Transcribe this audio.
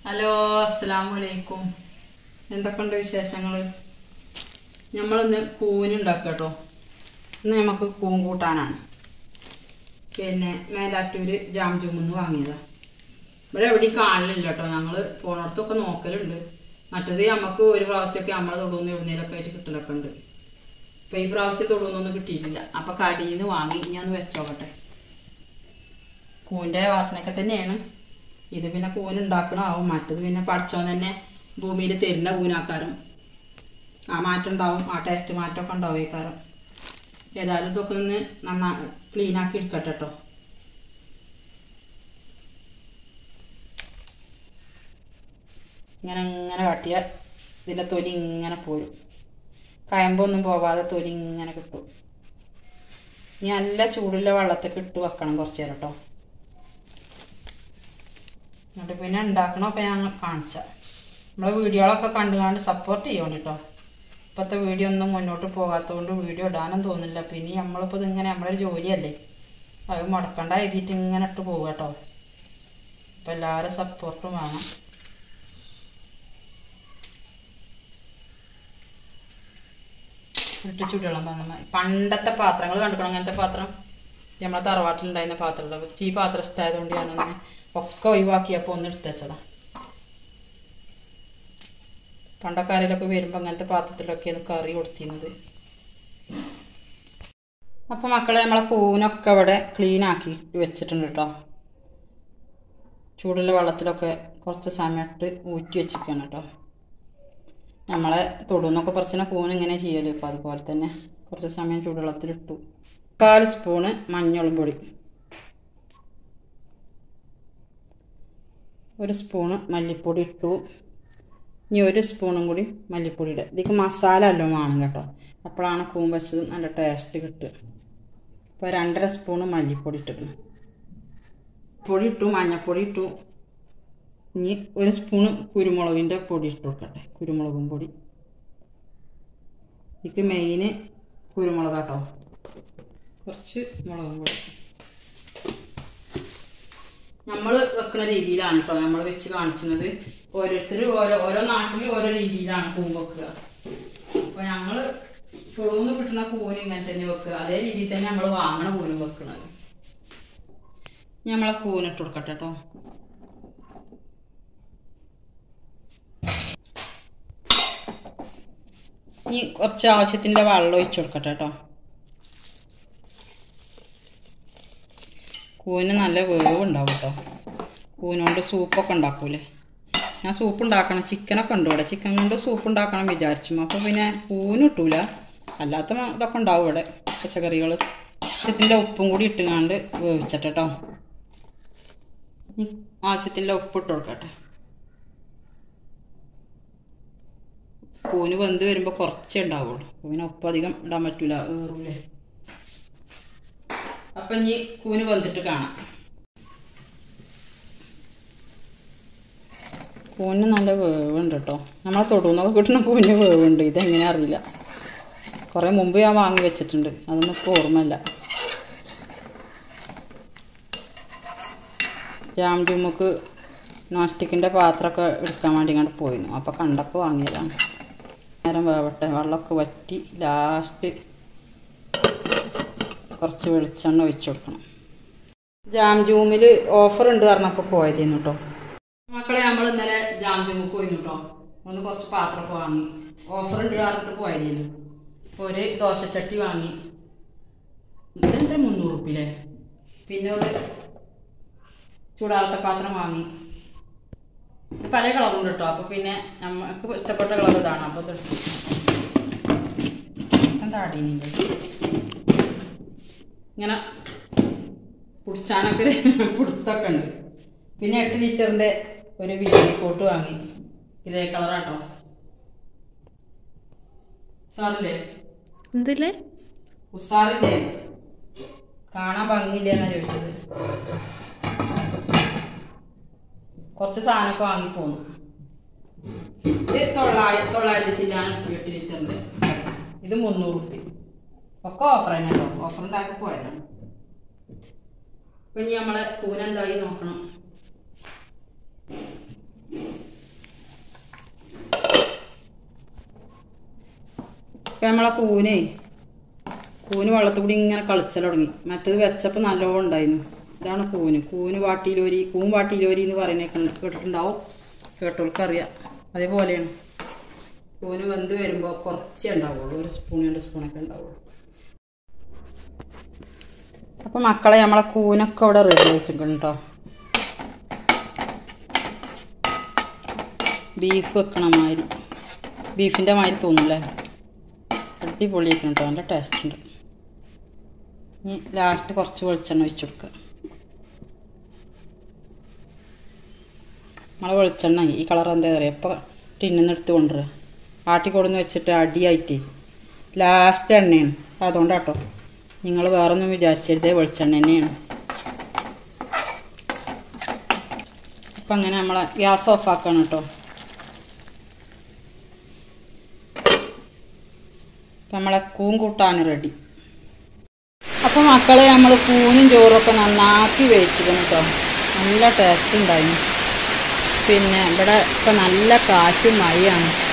Hello അസ്സലാമു അലൈക്കും എന്തൊക്കെയുണ്ട് വിശേഷങ്ങൾ നമ്മളിന്ന് കൂനുണ്ടാക്കുക കേട്ടോ ഇന്ന് നമുക്ക് കൂൺ കൂട്ടാനാണ് പിന്നെ മേലാറ്റൂര് ജാം ജൂമെന്ന് വാങ്ങിയതാ ഇവിടെ എവിടെയും കാണലില്ല കേട്ടോ ഞങ്ങൾ പോണടത്തൊക്കെ നോക്കലുണ്ട് മറ്റത് നമുക്ക് ഒരു പ്രാവശ്യമൊക്കെ നമ്മളെ തൊടുന്ന എവിടുന്നേലൊക്കെ ആയിട്ട് കിട്ടലൊക്കെ ഉണ്ട് ഇപ്പൊ ഈ പ്രാവശ്യം തൊടുന്നൊന്നും കിട്ടിയിട്ടില്ല അപ്പൊ കടിയിൽ നിന്ന് വാങ്ങി ഞാൻ വെച്ചോക്കട്ടെ കൂവിൻ്റെ വാസനയൊക്കെ തന്നെയാണ് ഇത് പിന്നെ കൂന് ഉണ്ടാക്കണമാവും മറ്റത് പിന്നെ പഠിച്ചോൻ തന്നെ ഭൂമിയിൽ തരുന്ന കൂനാക്കാരം ആ മാറ്റം ഉണ്ടാവും ആ ടേസ്റ്റ് മാറ്റമൊക്കെ ഉണ്ടാവും ഈ കാരം ഏതായാലും ഇതൊക്കെ ഒന്ന് നന്നാ ക്ലീൻ ആക്കി എടുക്കട്ടെ കേട്ടോ ഇങ്ങനെ ഇങ്ങനെ കാട്ടിയ ഇതിൻ്റെ തൊലി ഇങ്ങനെ പോരും കയമ്പൊന്നും പോവാതെ തൊലി ഇങ്ങനെ കിട്ടും ഇനി നല്ല ചൂടുള്ള വെള്ളത്തിൽ ഇട്ട് വെക്കണം കുറച്ച് നേരം കേട്ടോ എന്നിട്ട് പിന്നെ ഉണ്ടാക്കണമൊക്കെ ഞാൻ കാണിച്ച നമ്മളെ വീഡിയോകളൊക്കെ കണ്ടു കണ്ട് സപ്പോർട്ട് ചെയ്യണം കേട്ടോ ഇപ്പോഴത്തെ വീഡിയോ ഒന്നും മുന്നോട്ട് പോകാത്തതുകൊണ്ട് വീഡിയോ ഇടാനും തോന്നില്ല പിന്നെ നമ്മളിപ്പോൾ ഇതിങ്ങനെ നമ്മളൊരു ജോലിയല്ലേ അത് മുടക്കണ്ട എഴുതിയിട്ട് ഇങ്ങനെ ഇട്ട് പോകുക കേട്ടോ അപ്പം എല്ലാവരും സപ്പോർട്ടും വേണം ഇട്ട് ചുടുവെള്ളം വന്നാൽ മതി പണ്ടത്തെ പാത്രങ്ങൾ കണ്ടിക്കണം അങ്ങനത്തെ പാത്രം നമ്മളെ തറവാട്ടിലുണ്ടായിരുന്ന പാത്രം ഈ പാത്രം ഇഷ്ടമായതുകൊണ്ട് ഞാനൊന്ന് ഒക്കെ ഒഴിവാക്കിയപ്പോൾ ഒന്ന് എടുത്തുവച്ചതാ പണ്ടക്കാരിലൊക്കെ വരുമ്പോൾ അങ്ങനത്തെ പാത്രത്തിലൊക്കെയാണ് കറി കൊടുത്തിരുന്നത് അപ്പോൾ മക്കളെ നമ്മളെ കൂനൊക്കെ ഇവിടെ ക്ലീൻ ആക്കി വെച്ചിട്ടുണ്ട് കേട്ടോ ചൂടുള്ള വെള്ളത്തിലൊക്കെ കുറച്ച് സമയത്ത് ഊറ്റി വെച്ചിരിക്കണം കേട്ടോ നമ്മളെ തൊടുന്നൊക്കെ പറിച്ചിന കൂന് ഇങ്ങനെ ചെയ്യല് ഇപ്പോൾ അതുപോലെ തന്നെ കുറച്ച് സമയം ചൂടുവെള്ളത്തിലിട്ടു കാൽ സ്പൂണ് മഞ്ഞളും പൊടി ഒരു സ്പൂണ് മല്ലിപ്പൊടി ഇട്ടു ഇനി ഒരു സ്പൂണും കൂടി മല്ലിപ്പൊടി ഇടുക ഇതിക്ക് മസാല എല്ലാം വേണം കേട്ടോ അപ്പോഴാണ് കൂൺ വെച്ചത് നല്ല ടേസ്റ്റ് കിട്ടുക ഇപ്പോൾ രണ്ടര സ്പൂണ് മല്ലിപ്പൊടി ഇട്ടിരുന്നു പൊടി ഇട്ടു മഞ്ഞൾപ്പൊടി ഇട്ടു ഇനി ഒരു സ്പൂണ് കുരുമുളകിൻ്റെ പൊടി ഇട്ട് കൊടുക്കട്ടെ കുരുമുളകും പൊടി ഇതിക്ക് മെയിന് കുരുമുളക് കേട്ടോ കുറച്ച് മുളകും പൊടി നമ്മൾ വെക്കുന്ന രീതിയിലാണ് കേട്ടോ നമ്മൾ വെച്ച് കാണിക്കുന്നത് ഓരോരുത്തർ ഓരോ ഓരോ നാട്ടിൽ ഓരോ രീതിയിലാണ് പൂവ് വെക്കുക അപ്പോൾ ഞങ്ങൾ ചുളൂന്ന് കിട്ടുന്ന കൂന് ഇങ്ങനെ തന്നെ വെക്കുക അതേ രീതിയിൽ തന്നെ നമ്മൾ വാങ്ങണ കൂനും വെക്കുന്നത് നമ്മളെ കൂനിട്ട് കൊടുക്കട്ടെ കേട്ടോ ഇനി കുറച്ച് ആവശ്യത്തിൻ്റെ വെള്ളം ഒഴിച്ചു കൊടുക്കട്ടെ കേട്ടോ കൂന് നല്ല വേവ് ഉണ്ടാവും കേട്ടോ കൂനുകൊണ്ട് സൂപ്പൊക്കെ ഉണ്ടാക്കൂലേ ഞാൻ സൂപ്പ് ഉണ്ടാക്കണം ചിക്കനൊക്കെ ഉണ്ട് ഇവിടെ ചിക്കൻ കൊണ്ട് സൂപ്പ് ഉണ്ടാക്കണം വിചാരിച്ചു അപ്പോൾ പിന്നെ കൂന് കിട്ടൂല അല്ലാത്ത മ- ഇതൊക്കെ ഉണ്ടാവും ഇവിടെ പച്ചക്കറികൾ ആവശ്യത്തിൻ്റെ ഉപ്പും കൂടി ഇട്ടുങ്ങാണ്ട് വേവിച്ചിട്ട് കേട്ടോ ഇനി ആവശ്യത്തിൻ്റെ ഉപ്പ് ഇട്ട് കൊടുക്കട്ടെ കൂന് വെന്ത് വരുമ്പോൾ കുറച്ചേ ഉണ്ടാവുള്ളൂ അപ്പോൾ പിന്നെ ഉപ്പ് അധികം ഇടാൻ പറ്റൂല ഏറൂലേ അപ്പം ഇനി കൂന് വെന്തിട്ട് കാണാം കൂന് നല്ല വേവുണ്ട് കേട്ടോ നമ്മളെ തൊടുന്നൊക്കെ കിട്ടുന്ന കൂന് വേവുണ്ട് ഇതെങ്ങനെ അറിയില്ല കുറേ മുമ്പ് ഞാൻ വാങ്ങി വെച്ചിട്ടുണ്ട് അതൊന്നും ഇപ്പോൾ ഓർമ്മയില്ല ജാം ജുമുക്ക് നോൺ സ്റ്റിക്കിൻ്റെ പാത്രമൊക്കെ എടുക്കാൻ വേണ്ടി ഇങ്ങോട്ട് പോയിരുന്നു അപ്പോൾ കണ്ടപ്പോൾ വാങ്ങിയതാണ് നേരം വേവട്ടെ വെള്ളമൊക്കെ വറ്റി ലാസ്റ്റ് കുറച്ച് വെളിച്ചെണ്ണ ഒഴിച്ചു കൊടുക്കണം ജാം ജൂമിൽ ഓഫർ ഉണ്ട് പറഞ്ഞപ്പോൾ പോയതേന്നു കേട്ടോ മക്കളെ നമ്മൾ ഇന്നലെ ജാം ജൂമുക്ക് പോയിരുന്നു കേട്ടോ ഒന്ന് കുറച്ച് പാത്രമൊക്കെ വാങ്ങി ഓഫർ ഉണ്ട് പറഞ്ഞിട്ട് പോയതേന്നു ഒരു ദോശച്ചട്ടി വാങ്ങി ഇതെന്താ മുന്നൂറ് റുപ്യല്ലേ പിന്നെ ഒരു ചൂടാത്ത പാത്രം വാങ്ങി ഇത് പല കളറുണ്ട് കേട്ടോ അപ്പോൾ പിന്നെ നമുക്ക് ഇഷ്ടപ്പെട്ട കളർ ഇതാണ് അപ്പോൾ ഇത് എടുത്തു. എന്താ അടീനിൻ്റെ ഇങ്ങനെ കുടിച്ചാനൊക്കെ പുടുത്തൊക്കെ ഉണ്ട് പിന്നെ എട്ട് ലിറ്ററിൻ്റെ ഒരു ബിരിയാണി കോട്ട് വാങ്ങി ഗ്രേ കളറാട്ടോ സാറില്ലേ എന്തില്ലേ ഉസാറില്ലേ കാണാൻ ഭംഗിയില്ലേ എന്നാ ചോദിച്ചത് കുറച്ച് സാധനമൊക്കെ വാങ്ങി പോന്നു ഇത് തൊള്ളായിരത്തി തൊള്ളായിരത്തി ചില്ലാൻ എട്ട് ലിറ്ററിന്റെ ഇത് മുന്നൂറ് റുപ്യ ഒക്കെ ഓഫർ തന്നെ കേട്ടോ ഓഫർ ഉണ്ടാക്കി പോയതാണ് അപ്പൊ ഇനി നമ്മളെ കൂന എന്തായി നോക്കണം അപ്പം നമ്മളെ കൂനേ കൂന് വെള്ളത്തിൽ കൂടി ഇങ്ങനെ കളിച്ചൽ തുടങ്ങി മറ്റത് വെച്ചപ്പോൾ നല്ലോണം ഉണ്ടായിരുന്നു ഇതാണ് കൂന് കൂന് വാട്ടിയിലോരി കൂൻ വാട്ടിയിലോരി എന്ന് പറയുന്നതൊക്കെ ഉണ്ട്. കേട്ടിട്ടുണ്ടാവും കേട്ടോൾക്കറിയാം അതേപോലെയാണ് കൂന് വെന്ത് വരുമ്പോൾ കുറച്ചേ ഉണ്ടാവുള്ളൂ ഒരു സ്പൂൺ രണ്ട് സ്പൂണൊക്കെ ഉണ്ടാവുള്ളൂ അപ്പം മക്കളെ നമ്മളെ കൂനൊക്കെ ഇവിടെ റെഡി ആയിട്ടുണ്ട് കേട്ടോ ബീഫ് വെക്കണ മാതിരി ബീഫിൻ്റെ മാതിരി തോന്നില്ലേ അടിപൊളിയായിട്ടുണ്ട് കേട്ടോ നല്ല ടേസ്റ്റ് ഉണ്ട് ഇനി ലാസ്റ്റ് കുറച്ച് വെളിച്ചെണ്ണ ഒഴിച്ചു കൊടുക്കുക നമ്മളെ വെളിച്ചെണ്ണ ഈ കളർ എന്താ പറയുക ഇപ്പോൾ ടിന്നിൽ നിന്ന് എടുത്ത് കൊണ്ടുവരിക ആട്ടി കൊടുന്ന് വെച്ചിട്ട് അടിയായിട്ട് ലാസ്റ്റ് എണ്ണയാണ് അതുകൊണ്ടാട്ടോ നിങ്ങൾ വേറെ ഒന്നും വിചാരിച്ചരുതേ വെളിച്ചെണ്ണ തന്നെയാണ് അപ്പം അങ്ങനെ നമ്മളെ ഗ്യാസ് ഓഫ് ആക്കണം കേട്ടോ അപ്പം നമ്മളെ കൂൺ കൂട്ടാൻ റെഡി അപ്പോൾ മക്കളെ നമ്മൾ കൂനും ചോറും ഒക്കെ നന്നാക്കി വേവിച്ചിരുന്നു കേട്ടോ നല്ല ടേസ്റ്റ് ഉണ്ടായിരുന്നു പിന്നെ ഇവിടെ ഇപ്പം നല്ല കാറ്റും മഴയാണ്